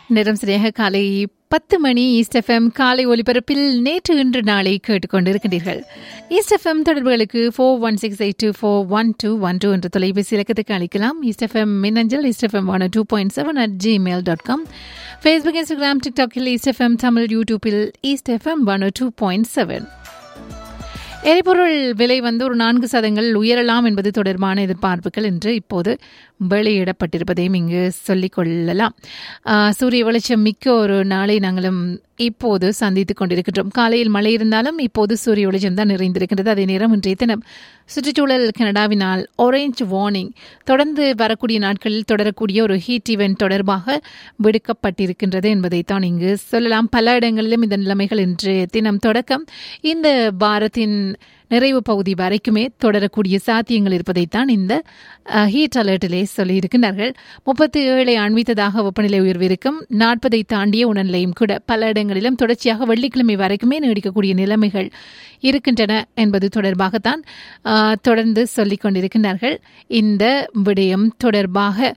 நேரம் சரியாக காலை பத்து மணி ஈஸ்ட் எஃப்எம் காலை ஒலிபரப்பில் நேற்று இன்று நாளை கேட்டுக்கொண்டிருக்கின்றீர்கள் ஈஸ்ட் எஃப்எம் தொடர்புகளுக்கு four one six eight two four one two one two என்ற தொலைபேசி இலக்கத்துக்கு அளிக்கலாம் ஈஸ்ட் எஃப்எம் மின்னஞ்சல் East FM one two point seven at Gmail dot com Facebook Instagram டிக்டாக்கில் ஈஸ்ட் எஃப்எம் தமிழ் யூடியூப்பில் East FM one two point seven எரிபொருள் விலை வந்து ஒரு நான்கு சதங்கள் உயரலாம் என்பது தொடர்பான எதிர்பார்ப்புகள் என்று இப்போது வெளியிடப்பட்டிருப்பதையும் இங்கு சொல்லிக் கொள்ளலாம் சூரிய வெளிச்சம் மிக்க ஒரு நாளை நாங்களும் இப்போது சந்தித்துக் கொண்டிருக்கின்றோம் காலையில் மழை இருந்தாலும் இப்போது சூரிய வெளிச்சம் தான் நிறைந்திருக்கின்றது அதே நேரம் இன்றைய தினம் சுற்றுச்சூழல் கனடாவினால் ஆரஞ்ச் வார்னிங் தொடர்ந்து வரக்கூடிய நாட்களில் தொடரக்கூடிய ஒரு ஹீட் ஈவென்ட் தொடர்பாக விடுக்கப்பட்டிருக்கின்றது என்பதைத்தான் இங்கு சொல்லலாம் பல இடங்களிலும் இந்த நிலைமைகள் இன்றைய தினம் தொடக்கம் இந்த வாரத்தின் நிறைவு பகுதி வரைக்குமே தொடரக்கூடிய சாத்தியங்கள் இருப்பதைத்தான் இந்த ஹீட் அலர்ட்டிலே சொல்லியிருக்கிறார்கள் முப்பத்தி ஏழை அண்மித்ததாக வெப்பநிலை உயர்வு இருக்கும் நாற்பதை தாண்டிய உணர்நிலையும் கூட பல இடங்களிலும் தொடர்ச்சியாக வெள்ளிக்கிழமை வரைக்குமே நீடிக்கக்கூடிய நிலைமைகள் இருக்கின்றன என்பது தொடர்பாகத்தான் தொடர்ந்து சொல்லிக் கொண்டிருக்கின்றார்கள் இந்த விடயம் தொடர்பாக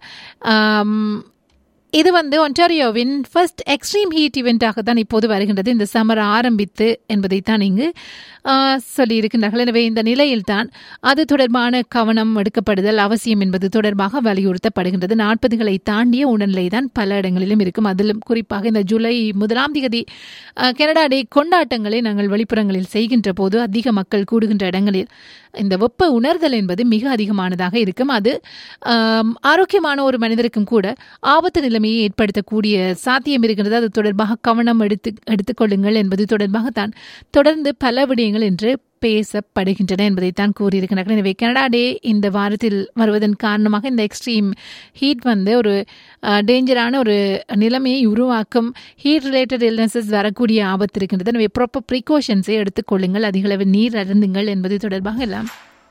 இது வந்து ஒன்டாரியோவின் ஃபர்ஸ்ட் எக்ஸ்ட்ரீம் ஹீட் இவெண்ட்டாக தான் இப்போது வருகின்றது இந்த சம்மர் ஆரம்பித்து என்பதைத்தான் இங்கு சொல்லியிருக்கின்றார்கள் எனவே இந்த நிலையில்தான் அது தொடர்பான கவனம் எடுக்கப்படுதல் அவசியம் என்பது தொடர்பாக வலியுறுத்தப்படுகின்றது நாற்பதுகளை தாண்டிய உடல்நிலை தான் பல இடங்களிலும் இருக்கும் அதிலும் குறிப்பாக இந்த ஜூலை முதலாம் தேதி கனடா டே கொண்டாட்டங்களை நாங்கள் வெளிப்புறங்களில் செய்கின்ற போது அதிக மக்கள் கூடுகின்ற இடங்களில் இந்த வெப்ப உணர்தல் என்பது மிக அதிகமானதாக இருக்கும் அது ஆரோக்கியமான ஒரு மனிதருக்கும் கூட ஆபத்து நிலைமையை ஏற்படுத்தக்கூடிய சாத்தியம் இருக்கின்றது அது தொடர்பாக கவனம் எடுத்து எடுத்துக்கொள்ளுங்கள் என்பது தொடர்பாகத்தான் தொடர்ந்து பல விடயங்கள் என்று பேசப்படுகின்றன என்பதைத்தான் கூறியிருக்கிறார்கள் எனவே கனடா டே இந்த வாரத்தில் வருவதன் காரணமாக இந்த எக்ஸ்ட்ரீம் ஹீட் வந்து ஒரு டேஞ்சரான ஒரு நிலைமையை உருவாக்கும் ஹீட் ரிலேட்டட் இல்னஸஸ் வரக்கூடிய ஆபத்து இருக்கின்றது எனவே ப்ராப்பர் ப்ரிகாஷன்ஸை எடுத்துக்கொள்ளுங்கள் அதிகளவு நீர் அருந்துங்கள் என்பது தொடர்பாக எல்லாம்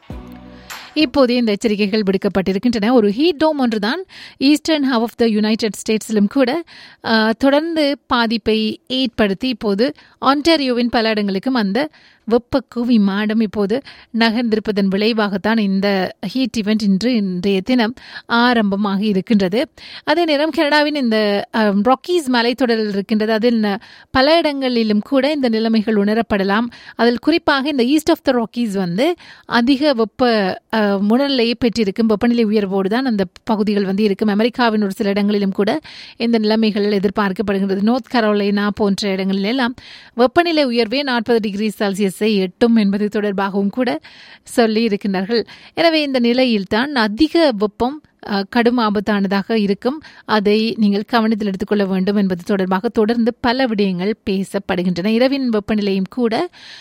இப்போதே இந்த எச்சரிக்கைகள் விடுக்கப்பட்டிருக்கின்றன ஒரு ஹீட் டோம் ஒன்றுதான் eastern half of the united ஸ்டேட்ஸிலும் கூட தொடர்ந்து பாதிப்பை ஏற்படுத்தி இப்போது ஆன்டாரியோவின் பல இடங்களுக்கும் அந்த வெப்ப குவி மாடம் இப்போது நகர்ந்திருப்பதன் விளைவாகத்தான் இந்த ஹீட் இவெண்ட் இன்று இன்றைய தினம் ஆரம்பமாக இருக்கின்றது அதே நேரம் கனடாவின் இந்த ராக்கீஸ் மலைத்தொடரில் இருக்கின்றது அதில் பல இடங்களிலும் கூட இந்த நிலைமைகள் உணரப்படலாம் அதில் குறிப்பாக இந்த ஈஸ்ட் ஆஃப் த ராக்கீஸ் வந்து அதிக வெப்ப உணர்நிலையை பெற்றிருக்கும் வெப்பநிலை உயர்வோடு தான் அந்த பகுதிகள் வந்து இருக்கும் அமெரிக்காவின் ஒரு சில இடங்களிலும் கூட இந்த நிலைமைகள் எதிர்பார்க்கப்படுகின்றது நோர்த் கரோலைனா போன்ற இடங்களில் எல்லாம் வெப்பநிலை உயர்வே நாற்பது டிகிரி செல்சியஸ் வயசை எட்டும் என்பது தொடர்பாகவும் கூட சொல்லி இருக்கின்றார்கள் எனவே இந்த நிலையில்தான் அதிக வெப்பம் கடும் ஆபத்தானதாக இருக்கும் அதை நீங்கள் கவனத்தில் எடுத்துக்கொள்ள வேண்டும் என்பது தொடர்பாக தொடர்ந்து பல விடயங்கள் பேசப்படுகின்றன இரவின் வெப்பநிலையும் கூட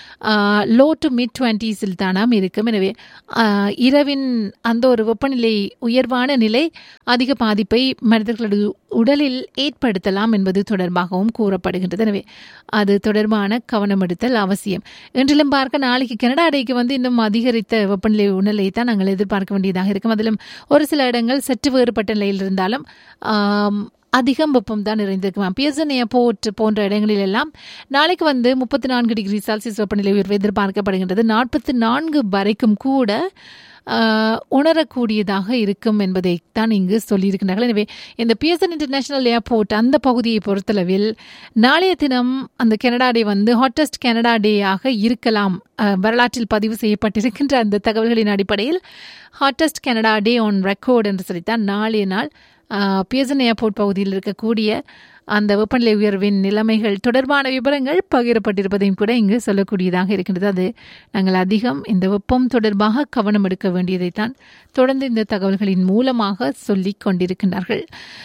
லோ டு மிட் டுவெண்ட்டீஸில் தானாம் இருக்கும் எனவே இரவின் அந்த ஒரு வெப்பநிலை உயர்வான நிலை அதிக பாதிப்பை மனிதர்களது உடலில் ஏற்படுத்தலாம் என்பது தொடர்பாகவும் கூறப்படுகின்றது எனவே அது தொடர்பான கவனம் எடுத்தல் அவசியம் இன்றிலும் பார்க்க நாளைக்கு கனடா அடைக்கு வந்து இன்னும் அதிகரித்த வெப்பநிலை உணர்நிலையை தான் நாங்கள் எதிர்பார்க்க வேண்டியதாக இருக்கும் அதிலும் ஒரு சில இடங்கள் சற்று வேறுபட்ட நிலையில் இருந்தாலும் அதிகம் வெப்பம் தான் நிறைந்திருக்கும் பியர்சன் ஏர்போர்ட் போன்ற இடங்களில் எல்லாம் நாளைக்கு வந்து முப்பத்தி நான்கு டிகிரி செல்சியஸ் வெப்பநிலை உயர்வு எதிர்பார்க்கப்படுகின்றது நாற்பத்தி நான்கு வரைக்கும் கூட உணரக்கூடியதாக இருக்கும் என்பதை தான் இங்கு சொல்லியிருக்கிறார்கள் எனவே இந்த பிஎஸ்என் இன்டர்நேஷனல் ஏர்போர்ட் அந்த பகுதியை பொறுத்தளவில் நாளைய தினம் அந்த கனடா டே வந்து ஹாட்டஸ்ட் கனடா டேயாக இருக்கலாம் வரலாற்றில் பதிவு செய்யப்பட்டிருக்கின்ற அந்த தகவல்களின் அடிப்படையில் hottest Canada day on record என்று சொல்லித்தான் நாளைய நாள் பியசன் ஏர்போர்ட் பகுதியில் இருக்கக்கூடிய அந்த வெப்பநிலை உயர்வின் நிலைமைகள் தொடர்பான விவரங்கள் பகிரப்பட்டிருப்பதையும் கூட இங்கு சொல்லக்கூடியதாக இருக்கின்றது அது நாங்கள் அதிகம் இந்த வெப்பம் தொடர்பாக கவனம் எடுக்க வேண்டியதைத்தான் தொடர்ந்து இந்த தகவல்களின் மூலமாக சொல்லிக் கொண்டிருக்கின்றார்கள்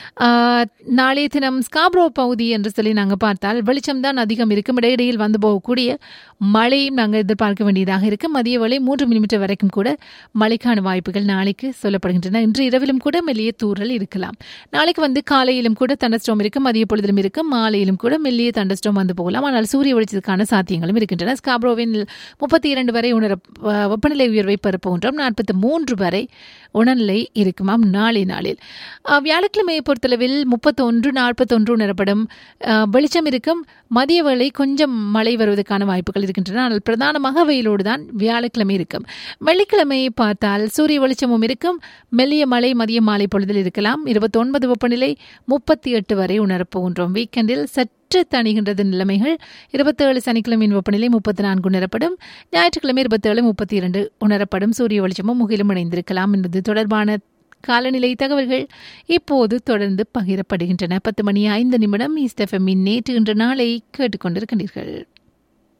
நாளைய தினம் ஸ்காப்ரோ பகுதி என்று சொல்லி நாங்கள் பார்த்தால் வெளிச்சம்தான் அதிகம் இருக்கும் இடையிடையில் வந்து போகக்கூடிய மழையும் நாங்கள் எதிர்பார்க்க வேண்டியதாக இருக்கும் மதிய வேலை மூன்று மில்லிமீட்டர் வரைக்கும் கூட மழைக்கான வாய்ப்புகள் நாளைக்கு சொல்லப்படுகின்றன இன்று இரவிலும் கூட மெல்லிய தூரல் இருக்கலாம் நாளைக்கு வந்து காலையிலும் கூட தண்டஸ்டோம் இருக்கும் மதிய பொழுதிலும் இருக்கும் மாலையிலும் கூட மெல்லிய தண்டஸ்டோம் வந்து போகலாம் ஆனால் சூரிய வெளிச்சத்துக்கான சாத்தியங்களும் இருக்கின்றன ஸ்காப்ரோவின் முப்பத்தி இரண்டு வரை உணர வெப்பநிலை உயர்வை பெறப்போகின்றோம் நாற்பத்தி மூன்று வரை உணர்நிலை இருக்குமாம் நாளை நாளில் அஹ், வியாழக்கிழமையை பொறுத்தளவில் முப்பத்தொன்று நாற்பத்தொன்று உணரப்படும் அஹ், வெளிச்சம் இருக்கும் மதிய வேளை கொஞ்சம் மழை வருவதற்கான வாய்ப்புகள் இருக்கின்றன ஆனால் பிரதானமாக வெயிலோடு தான் வியாழக்கிழமை இருக்கும் வெள்ளிக்கிழமையை பார்த்தால் சூரிய வெளிச்சமும் இருக்கும் மெல்லிய மழை மதிய மாலை பொழுதில் இருக்கலாம் இருபத்தொன்பது வெப்பநிலை முப்பத்தி எட்டு வரை உணரப்போகின்றோம் வீக்கெண்டில் சற்று தணிகின்றது நிலைமைகள் இருபத்தேழு சனிக்கிழமையின் வெப்பநிலை முப்பத்தி நான்கு உணரப்படும் ஞாயிற்றுக்கிழமை இருபத்தேழு முப்பத்தி இரண்டு உணரப்படும் சூரிய வெளிச்சமும் முகிலும் இணைந்திருக்கலாம் என்பது தொடர்பான காலநிலை தகவல்கள் இப்போது தொடர்ந்து பகிரப்படுகின்றன பத்து மணி ஐந்து நிமிடம் ஈஸ்ட் எஃப்எம்மின் நேற்று இன்று நாளை கேட்டுக்கொண்டிருக்கின்றீர்கள்